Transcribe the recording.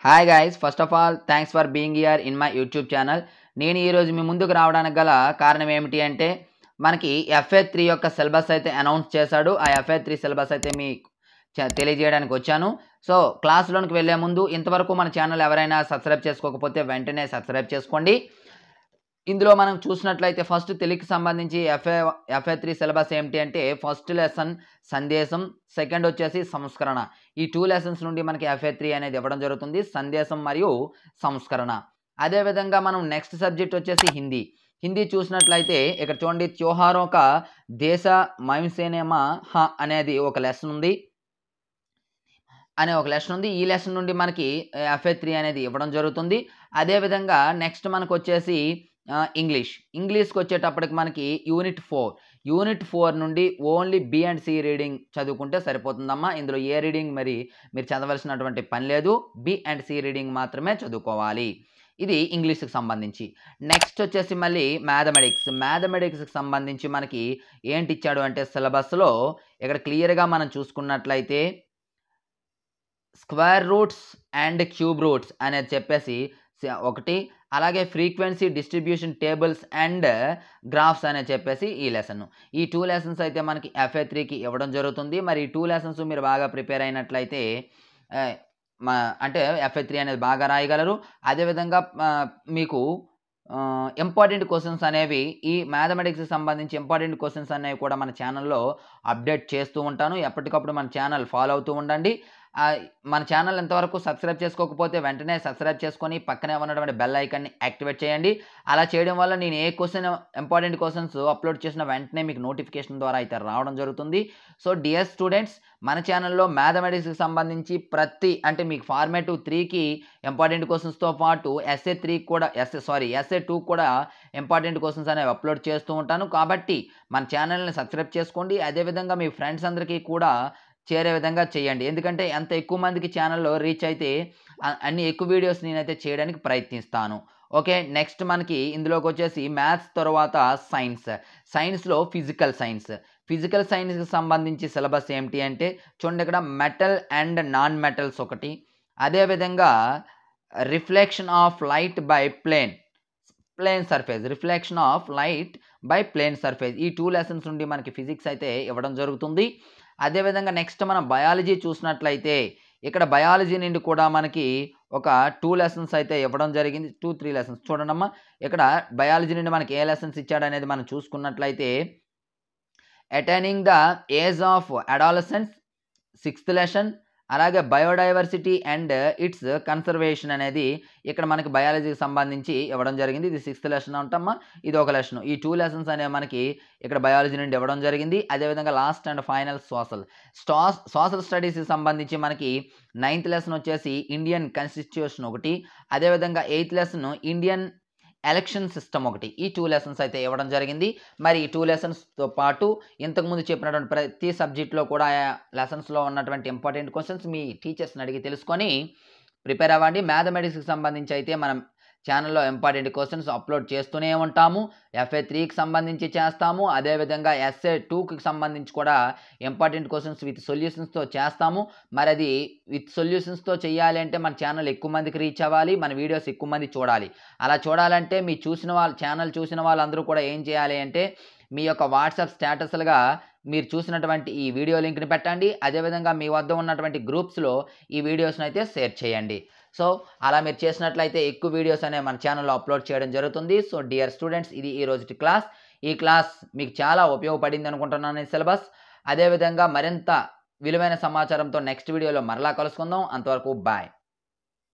hi guys first of all thanks for being here in my YouTube channel నేను ఈరోజు మీ ముందుకు రావడానికి గల కారణం ఏమిటి అంటే మనకి ఎఫ్ఏ త్రీ యొక్క సిలబస్ అయితే అనౌన్స్ చేశాడు ఆ ఎఫ్ఏ త్రీ సిలబస్ అయితే మీ చ- తెలియజేయడానికి వచ్చాను సో క్లాస్లోనికి వెళ్ళే ముందు ఇంతవరకు మన ఛానల్ ఎవరైనా సబ్స్క్రైబ్ చేసుకోకపోతే వెంటనే సబ్స్క్రైబ్ చేసుకోండి ఇందులో మనం చూసినట్లయితే ఫస్ట్ తెలుగుకి సంబంధించి ఎఫ్ఏ ఎఫ్ఏ త్రీ సిలబస్ ఏమిటి అంటే ఫస్ట్ లెసన్ సందేశం సెకండ్ వచ్చేసి సంస్కరణ ఈ టూ లెసన్స్ నుండి మనకి ఎఫ్ఏ త్రీ అనేది ఇవ్వడం జరుగుతుంది సందేశం మరియు సంస్కరణ అదేవిధంగా మనం నెక్స్ట్ సబ్జెక్ట్ వచ్చేసి హిందీ హిందీ చూసినట్లయితే ఇక్కడ చూడండి త్యోహారం ఒక దేశ మైమ్సేనేమా హ అనేది ఒక లెసన్ ఉంది అనే ఒక లెసన్ ఉంది ఈ లెసన్ నుండి మనకి ఎఫ్ఏ త్రీ అనేది ఇవ్వడం జరుగుతుంది అదేవిధంగా నెక్స్ట్ మనకు వచ్చేసి ఆ, ఇంగ్లీష్ ఇంగ్లీష్కి వచ్చేటప్పటికి మనకి యూనిట్ ఫోర్ యూనిట్ ఫోర్ నుండి only B and C reading చదువుకుంటే సరిపోతుందమ్మా ఇందులో ఏ రీడింగ్ మరి మీరు చదవలసినటువంటి పని లేదు బి అండ్ సి రీడింగ్ మాత్రమే చదువుకోవాలి ఇది ఇంగ్లీష్కి సంబంధించి నెక్స్ట్ వచ్చేసి మళ్ళీ మ్యాథమెటిక్స్ మ్యాథమెటిక్స్కి సంబంధించి మనకి ఏంటి ఇచ్చాడు అంటే సిలబస్లో ఇక్కడ క్లియర్గా మనం చూసుకున్నట్లయితే square roots and cube roots అనేది చెప్పేసి స- ఒకటి అలాగే frequency distribution tables and graphs అనేది చెప్పేసి ఈ లెసన్ ఈ టూ లెసన్స్ అయితే మనకి ఎఫ్ఏ త్రీకి ఇవ్వడం జరుగుతుంది మరి ఈ టూ లెసన్స్ మీరు బాగా ప్రిపేర్ అయినట్లయితే ఆ, మా అంటే ఎఫ్ఏ త్రీ అనేది బాగా రాయగలరు అదేవిధంగా ఆ, మీకు ఇంపార్టెంట్ క్వశ్చన్స్ అనేవి ఈ మ్యాథమెటిక్స్కి సంబంధించి ఇంపార్టెంట్ క్వశ్చన్స్ అనేవి కూడా మన ఛానల్లో అప్డేట్ చేస్తూ ఉంటాను ఎప్పటికప్పుడు మన ఛానల్ ఫాలో అవుతూ ఉండండి ఆ, మన ఛానల్ ఎంతవరకు సబ్స్క్రైబ్ చేసుకోకపోతే వెంటనే సబ్స్క్రైబ్ చేసుకొని పక్కనే ఉన్నటువంటి బెల్ ఐకాన్ని యాక్టివేట్ చేయండి అలా చేయడం వల్ల నేను ఏ క్వశ్చన్ ఇంపార్టెంట్ క్వశ్చన్స్ అప్లోడ్ చేసిన వెంటనే మీకు నోటిఫికేషన్ ద్వారా అయితే రావడం జరుగుతుంది సో డియర్ స్టూడెంట్స్ మన ఛానల్లో మ్యాథమెటిక్స్కి సంబంధించి ప్రతి అంటే మీకు ఫార్మేటివ్ త్రీకి ఇంపార్టెంట్ క్వశ్చన్స్తో పాటు ఎస్ఏ త్రీకి కూడా ఎస్ఏ సారీ ఎస్ఏ టూ కూడా ఇంపార్టెంట్ క్వశ్చన్స్ అనేవి అప్లోడ్ చేస్తూ ఉంటాను కాబట్టి మన ఛానల్ని సబ్స్క్రైబ్ చేసుకోండి అదేవిధంగా మీ ఫ్రెండ్స్ అందరికీ కూడా చేరే విధంగా చేయండి ఎందుకంటే ఎంత ఎక్కువ మందికి ఛానల్లో రీచ్ అయితే అ- అన్ని ఎక్కువ వీడియోస్ నేనైతే చేయడానికి ప్రయత్నిస్తాను ఓకే నెక్స్ట్ మనకి ఇందులోకి వచ్చేసి మ్యాథ్స్ తర్వాత సైన్స్ సైన్స్లో ఫిజికల్ సైన్స్ ఫిజికల్ సైన్స్కి సంబంధించి సిలబస్ ఏమిటి అంటే చూడండి ఇక్కడ మెటల్ అండ్ నాన్ మెటల్స్ ఒకటి అదేవిధంగా reflection of light by plane plane surface reflection of light by plane surface ఈ టూ లెసన్స్ నుండి మనకి ఫిజిక్స్ అయితే ఇవ్వడం జరుగుతుంది అదేవిధంగా నెక్స్ట్ మనం బయాలజీ చూసినట్లయితే ఇక్కడ బయాలజీ నుండి కూడా మనకి ఒక టూ లెసన్స్ అయితే ఇవ్వడం జరిగింది టూ త్రీ లెసన్స్ చూడండమ్మా ఇక్కడ బయాలజీ నుండి మనకి ఏ లెసన్స్ ఇచ్చాడు అనేది మనం చూసుకున్నట్లయితే attaining the age of adolescence sixth lesson అలాగే బయోడైవర్సిటీ అండ్ ఇట్స్ కన్సర్వేషన్ అనేది ఇక్కడ మనకి బయాలజీకి సంబంధించి ఇవ్వడం జరిగింది ఇది సిక్స్త్ లెసన్ అంటమ్మా ఇది ఒక లెసన్ ఈ టూ లెసన్స్ అనేవి మనకి ఇక్కడ బయాలజీ నుండి ఇవ్వడం జరిగింది అదేవిధంగా లాస్ట్ అండ్ ఫైనల్ సోషల్ స్టా సోషల్ స్టడీస్కి సంబంధించి మనకి నైన్త్ లెసన్ వచ్చేసి ఇండియన్ కాన్స్టిట్యూషన్ ఒకటి అదేవిధంగా eighth lesson Indian election system ఒకటి ఈ టూ లెసన్స్ అయితే ఇవ్వడం జరిగింది మరి ఈ టూ లెసన్స్తో పాటు ఇంతకుముందు చెప్పినటువంటి ప్రతి సబ్జెక్ట్లో కూడా లెసన్స్లో ఉన్నటువంటి ఇంపార్టెంట్ క్వశ్చన్స్ మీ టీచర్స్ని అడిగి తెలుసుకొని ప్రిపేర్ అవ్వండి మ్యాథమెటిక్స్కి సంబంధించి అయితే మనం ఛానల్లో ఇంపార్టెంట్ క్వశ్చన్స్ అప్లోడ్ చేస్తూనే ఉంటాము ఎఫ్ఏ త్రీకి సంబంధించి చేస్తాము అదేవిధంగా ఎస్ఏ టూకి సంబంధించి కూడా ఇంపార్టెంట్ క్వశ్చన్స్ విత్ సొల్యూషన్స్తో చేస్తాము మరి అది విత్ సొల్యూషన్స్తో చేయాలి అంటే మన ఛానల్ ఎక్కువ మందికి రీచ్ అవ్వాలి మన వీడియోస్ ఎక్కువ మంది చూడాలి అలా చూడాలంటే మీ చూసిన వాళ్ళ ఛానల్ చూసిన వాళ్ళందరూ కూడా ఏం చేయాలి అంటే మీ యొక్క వాట్సాప్ స్టేటస్లుగా మీరు చూసినటువంటి ఈ వీడియో లింక్ని పెట్టండి అదేవిధంగా మీ వద్ద ఉన్నటువంటి గ్రూప్స్లో ఈ వీడియోస్ని అయితే షేర్ చేయండి సో అలా మీరు చేసినట్లయితే ఎక్కువ వీడియోస్ అనేవి మన ఛానల్లో అప్లోడ్ చేయడం జరుగుతుంది సో డియర్ స్టూడెంట్స్ ఇది ఈ రోజుటి క్లాస్ ఈ క్లాస్ మీకు చాలా ఉపయోగపడింది అనుకుంటున్నాను ఈ సిలబస్ అదేవిధంగా మరింత విలువైన సమాచారంతో నెక్స్ట్ వీడియోలో మరలా కలుసుకుందాం అంతవరకు బాయ్